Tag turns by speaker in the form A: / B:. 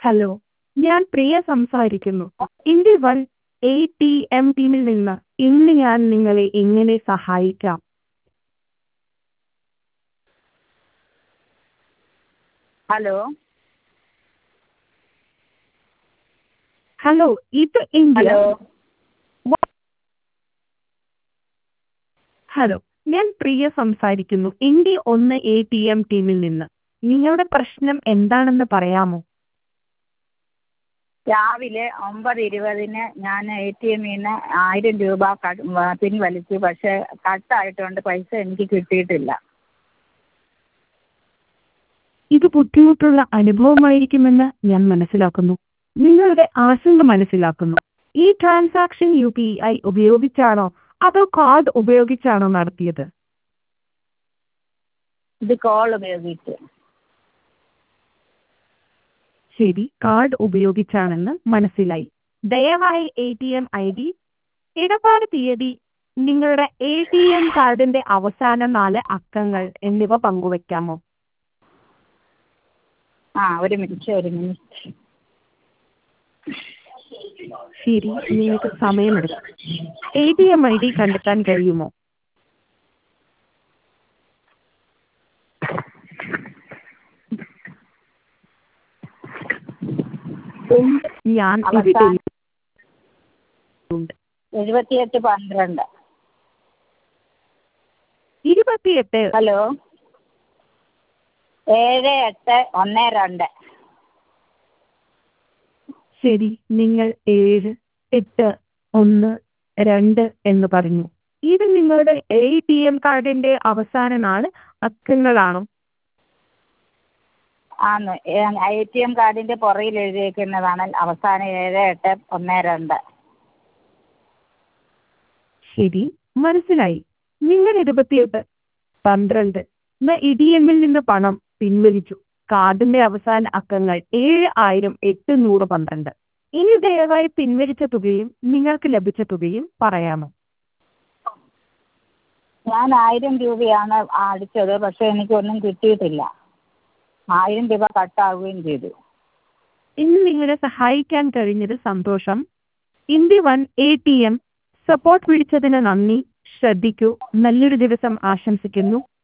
A: Hello ഞാൻ പ്രിയ സംസാരിക്കുന്നു India one A T M ടീമിൽ നിന്ന് ഇന്ന് ഞാൻ നിങ്ങളെ എങ്ങനെ സഹായിക്കാം
B: ഹലോ
A: ഹലോ ഇത് ഇന്ത്യ
B: ഹലോ
A: ഹലോ ഞാൻ പ്രിയ സംസാരിക്കുന്നു ഇന്ത്യ ഒന്ന് എ ടി എം ടീമിൽ നിന്ന് നിങ്ങളുടെ പ്രശ്നം എന്താണെന്ന് പറയാമോ
B: രാവിലെ ഒമ്പത് ഇരുപതിന് ഞാൻ എ ടി എമ്മിൽ നിന്ന് ആയിരം രൂപ കട് പിൻവലിച്ചു പക്ഷേ കട്ടായിട്ടുണ്ട് പൈസ എനിക്ക് കിട്ടിയിട്ടില്ല
A: ഇത് ബുദ്ധിമുട്ടുള്ള അനുഭവമായിരിക്കുമെന്ന് ഞാൻ മനസ്സിലാക്കുന്നു നിങ്ങളുടെ ആശങ്ക മനസ്സിലാക്കുന്നു ഈ ട്രാൻസാക്ഷൻ യു പി ഐ ഉപയോഗിച്ചാണോ അതോ കാർഡ് ഉപയോഗിച്ചാണോ നടത്തിയത്
B: ഇത് കോൾ ഉപയോഗിച്ച്
A: ശരി കാർഡ് ഉപയോഗിച്ചാണെന്ന് മനസ്സിലായി ദയവായി A T M I D ഇടപാട് തീയതി നിങ്ങളുടെ എ ടി എം കാർഡിന്റെ അവസാന നാല് അക്കങ്ങൾ എന്നിവ പങ്കുവയ്ക്കാമോ
B: ആ ഒരു മിനിറ്റ് ഒരു മിനിറ്റ്
A: ശരി നിങ്ങൾക്ക് സമയമെടുക്കും A T M I D കണ്ടെത്താൻ കഴിയുമോ ഉണ്ട്. ഞാൻ ഇവിടെ
B: അവസാനം-
A: ഉണ്ട്
B: എഴുപത്തിയെട്ട് പന്ത്രണ്ട്
A: ഇരുപത്തിയെട്ട്
B: ഹലോ ഏഴ് എട്ട് ഒന്ന് രണ്ട്
A: ശരി നിങ്ങൾ ഏഴ് എട്ട് ഒന്ന് രണ്ട് എന്ന് പറഞ്ഞു ഇത് നിങ്ങളുടെ എ ടി എം കാർഡിന്റെ അവസാന നാല് അക്കങ്ങളാണോ
B: ആന്ന് എ ടി എം കാർഡിൻ്റെ പുറകിൽ എഴുതിയേക്കുന്നതാണ് അവസാനം ഏഴ് എട്ട് ഒന്ന് രണ്ട്
A: ശരി മനസ്സിലായി നിങ്ങൾ ഇരുപത്തിയെട്ട് പന്ത്രണ്ട് എന്ന ഇ ഡി എമ്മിൽ നിന്ന് പണം പിൻവലിച്ചു കാർഡിന്റെ അവസാന അക്കങ്ങൾ ഏഴ് ആയിരം എട്ടുനൂറ് പന്ത്രണ്ട് ഇനി ദയവായി പിൻവലിച്ച തുകയും നിങ്ങൾക്ക് ലഭിച്ച തുകയും പറയാമോ
B: ഞാൻ ആയിരം രൂപയാണ് അടിച്ചത് പക്ഷേ എനിക്കൊന്നും കിട്ടിയിട്ടില്ല ആയിരം രൂപ കട്ടാവുകയും ചെയ്തു
A: ഇന്ന് നിങ്ങളെ സഹായിക്കാൻ കഴിഞ്ഞത് സന്തോഷം India one A T M support വിളിച്ചതിന് നന്ദി ശ്രദ്ധിക്കൂ നല്ലൊരു ദിവസം ആശംസിക്കുന്നു